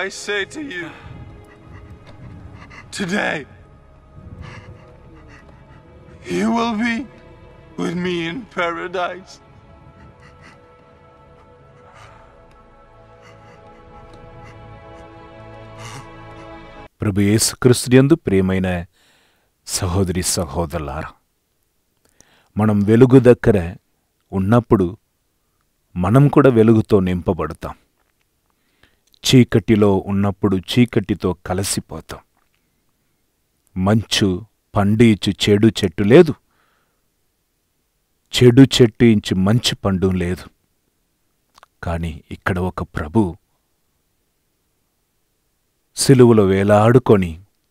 I say to you, today, you will be with me in paradise. ప్రభు యేసుక్రీస్తుయందు ప్రియమైన సహోదరి సహోదరులారా మనం వెలుగు దగ్గర ఉన్నప్పుడు మనం కూడా వెలుగుతో నింపబడతాం చీకటిలో ఉన్నప్పుడు చీకటితో కలిసిపోతాం మంచు పండు ఇచ్చు చెడు చెట్టు లేదు చెడు చెట్టు ఇంచు మంచి పండు లేదు కానీ ఇక్కడ ఒక ప్రభు సిలువలో వేలాడుకొని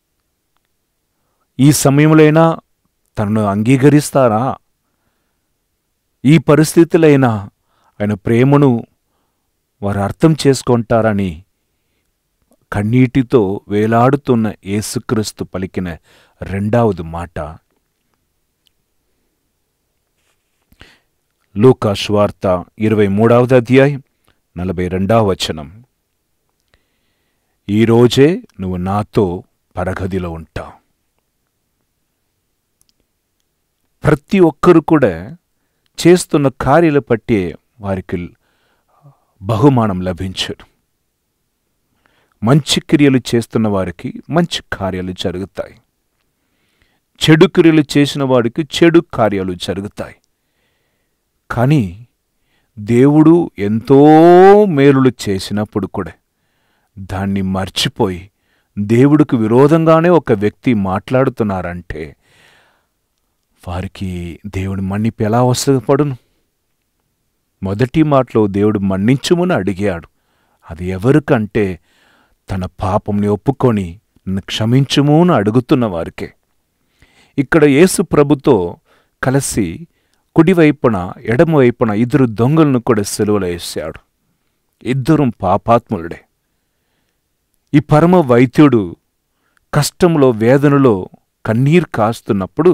ఈ సమయంలోైనా తనను అంగీకరిస్తారా ఈ పరిస్థితులైనా ఆయన ప్రేమను వారు అర్థం చేసుకుంటారని కన్నీటితో వేలాడుతున్న యేసుక్రీస్తు పలికిన రెండవది మాట లూకా స్వార్త ఇరవై మూడవది అధ్యాయం నలభై రెండవ వచనం ఈరోజే నువ్వు నాతో పరగదిలో ఉంటావు ప్రతి ఒక్కరు కూడా చేస్తున్న కార్యాలు పట్టే వారికి బహుమానం లభించరు మంచి క్రియలు చేస్తున్న వారికి మంచి కార్యాలు జరుగుతాయి చెడు క్రియలు చేసిన వాడికి చెడు కార్యాలు జరుగుతాయి కానీ దేవుడు ఎంతో మేలులు చేసినప్పుడు కూడా దాన్ని మర్చిపోయి దేవుడికి విరోధంగానే ఒక వ్యక్తి మాట్లాడుతున్నారంటే వారికి దేవుడి మన్నిపు ఎలా వసపడును మొదటి మాటలో దేవుడు మన్నించుమని అడిగాడు అది ఎవరికంటే తన పాపంని ఒప్పుకొని నన్ను క్షమించుము అని అడుగుతున్న వారికే ఇక్కడ యేసు ప్రభుతో కలిసి కుడివైపున ఎడమవైపున ఇద్దరు దొంగలను కూడా సెలవులో వేశాడు ఇద్దరం పాపాత్ములుడే ఈ పరమ వైద్యుడు కష్టంలో వేదనలో కన్నీరు కాస్తున్నప్పుడు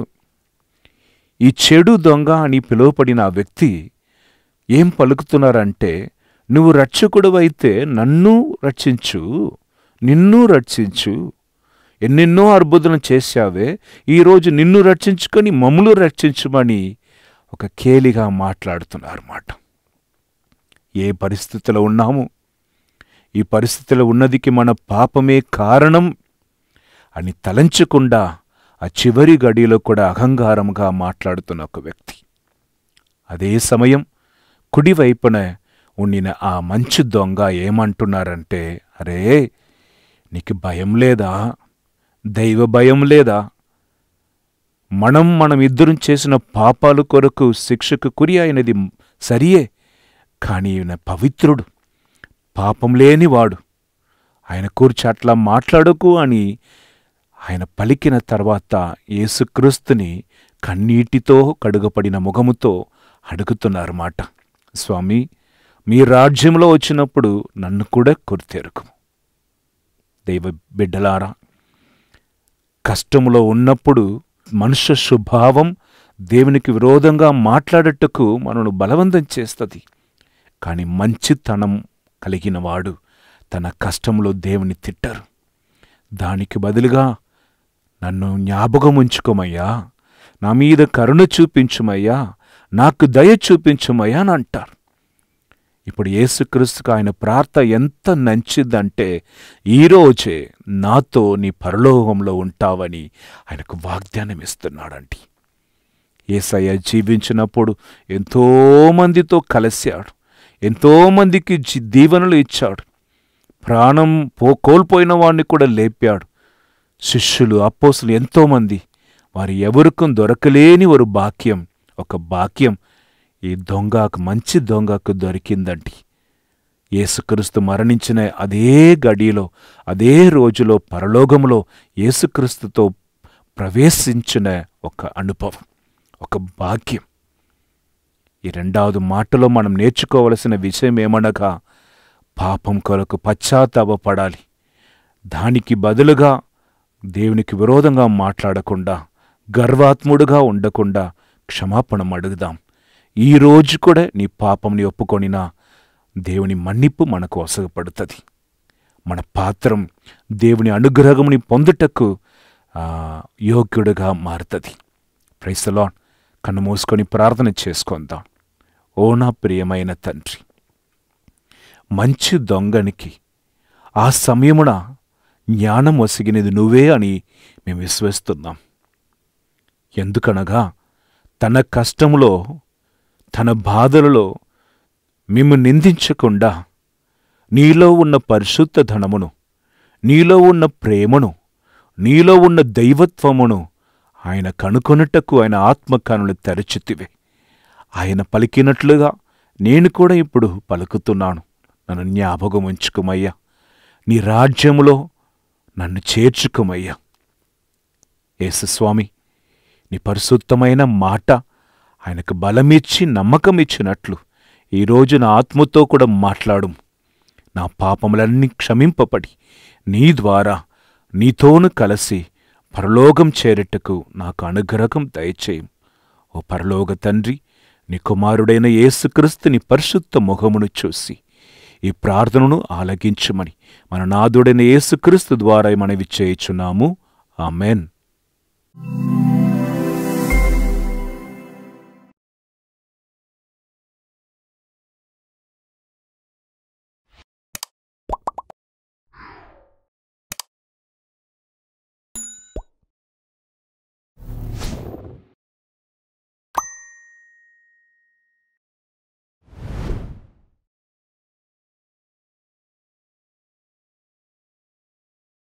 ఈ చెడు దొంగ అని పిలువపడిన ఆ వ్యక్తి ఏం పలుకుతున్నారంటే నువ్వు రక్షకుడువైతే నన్ను రక్షించు నిన్ను రక్షించు ఎన్నెన్నో అద్భుతం చేశావే ఈరోజు నిన్ను రక్షించుకొని మమ్ములు రక్షించమని ఒక కేలిగా మాట్లాడుతున్నారు మాట ఏ పరిస్థితిలో ఉన్నాము ఈ పరిస్థితిలో ఉన్నదికి మన పాపమే కారణం అని తలంచకుండా ఆ చివరి గడిలో కూడా అహంకారముగా మాట్లాడుతున్న ఒక వ్యక్తి అదే సమయం కుడివైపున ఉండిన ఆ మంచు దొంగ ఏమంటున్నారంటే అరే నీకు భయం లేదా దైవ భయం లేదా మనం మనం ఇద్దరం చేసిన పాపాలు కొరకు శిక్షకు కురి అయినది సరియే కానీ ఈయన పవిత్రుడు పాపం లేనివాడు ఆయన కూర్చి అట్లా మాట్లాడకు అని ఆయన పలికిన తర్వాత యేసుక్రీస్తుని కన్నీటితో కడుగపడిన ముఖముతో అడుగుతున్నారు మాట స్వామి మీ రాజ్యంలో వచ్చినప్పుడు నన్ను కూడా కొరితెరుకు దైవ బిడ్డలారా కష్టములో ఉన్నప్పుడు మనుష్య స్వభావం దేవునికి విరోధంగా మాట్లాడటకు మనను బలవంతం చేస్తుంది కానీ మంచితనం కలిగినవాడు తన కష్టంలో దేవుని తిట్టరు దానికి బదులుగా నన్ను జ్ఞాపకం ఉంచుకోమయ్యా నా మీద కరుణ చూపించుమయ్యా నాకు దయ చూపించుమయ్యా అని అంటారు ఇప్పుడు యేసుక్రీస్తుకు ఆయన ప్రార్థ ఎంత నంచిదంటే ఈరోజే నాతో నీ పరలోకంలో ఉంటావని ఆయనకు వాగ్దానం ఇస్తున్నాడండి ఏసయ్య జీవించినప్పుడు ఎంతోమందితో కలిశాడు ఎంతోమందికి జీ- దీవెనలు ఇచ్చాడు ప్రాణం పో కోల్పోయిన వాడిని కూడా లేపాడు శిష్యులు అప్పోసులు ఎంతోమంది వారి ఎవరికం దొరకలేని ఒక బాక్యం ఒక బాక్యం ఈ దొంగకు మంచి దొంగకు దొరికిందండి యేసుక్రీస్తు మరణించిన అదే గడిలో అదే రోజులో పరలోకములో యేసుక్రీస్తుతో ప్రవేశించిన ఒక అనుభవం ఒక భాగ్యం ఈ రెండవది మాటలో మనం నేర్చుకోవలసిన విషయం ఏమనగా పాపం కొరకు పశ్చాత్తాపపడాలి దానికి బదులుగా దేవునికి విరోధంగా మాట్లాడకుండా గర్వాత్ముడుగా ఉండకుండా క్షమాపణ అడుగుదాం ఈ రోజు కూడా నీ పాపంని ఒప్పుకొనినా దేవుని మన్నిప్పు మనకు ఒసగపడుతుంది మన పాత్రం దేవుని అనుగ్రహముని పొందుటకు ఆ, యోగ్యుడుగా మారుతుంది ప్రైసలాన్ కన్ను మూసుకొని ప్రార్థన చేసుకుందాం ఓ నా ప్రియమైన తండ్రి మంచి దొంగనికి ఆ సమయమున జ్ఞానం వసిగినది నువ్వే అని మేము విశ్వసిస్తున్నాం ఎందుకనగా తన కష్టములో తన బాధలలో మిమ్ము నిందించకుండా నీలో ఉన్న పరిశుద్ధ ధనమును నీలో ఉన్న ప్రేమను నీలో ఉన్న దైవత్వమును ఆయన కనుకొనుటకు ఆయన ఆత్మకనులు తెరచితివే ఆయన పలికినట్లుగా నేను కూడా ఇప్పుడు పలుకుతున్నాను నన్ను జ్ఞాపకం ఉంచుకుమయ్యా నీ రాజ్యములో నన్ను చేర్చుకుమయ్యా యేసుస్వామి నీ పరిశుద్ధమైన మాట ఆయనకు బలమిచ్చి నమ్మకమిచ్చినట్లు ఈరోజు నా ఆత్మతో కూడా మాట్లాడు నా పాపములన్నీ క్షమింపబడి నీ ద్వారా నీతోను కలిసి పరలోకం చేరుటకు నాకు అనుగ్రహం దయచేయం ఓ పరలోక తండ్రి నీ కుమారుడైన యేసుక్రీస్తు నీ పరిశుద్ధ ముఖమును చూసి ఈ ప్రార్థనను ఆలగించమని మన నాదుడైన యేసుక్రీస్తు ద్వారా మనవి చేయుచున్నాము ఆమెన్